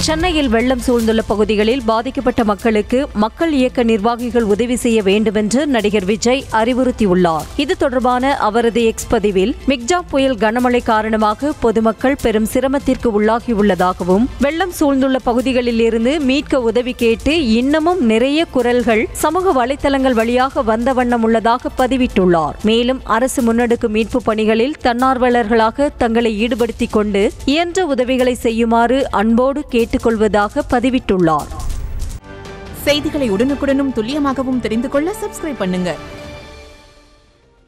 சென்னையில் வெள்ளம் சூழ்ந்துள்ள பகுதிகளில் பாதிக்கப்பட்ட மக்களுக்கு மக்கள் இயக்க நிர்வாகிகள் உதவி செய்ய வேண்டுமென்று நடிகர் விஜய் அறிவுறுத்தியுள்ளார் இது தொடர்பான அவரது எக்ஸ் பதிவில் மிக்ஜா புயல் கனமழை காரணமாக பொதுமக்கள் பெரும் சிரமத்திற்கு உள்ளாகியுள்ளதாகவும் வெள்ளம் சூழ்ந்துள்ள பகுதிகளில் இருந்து மீட்க உதவி கேட்டு இன்னமும் நிறைய குரல்கள் சமூக வலைதளங்கள் வழியாக வந்த வண்ணம் உள்ளதாக பதிவிட்டுள்ளார் மேலும் அரசு முன்னெடுக்கும் மீட்பு பணிகளில் தன்னார்வலர்களாக தங்களை ஈடுபடுத்திக் கொண்டு இயன்ற உதவிகளை செய்யுமாறு அன்போடு கேட்டுக்கொள்வதாக பதிவிட்டுள்ளார் செய்திகளை உடனுக்குடனும் துல்லியமாகவும் தெரிந்து கொள்ள சப்ஸ்கிரைப் பண்ணுங்க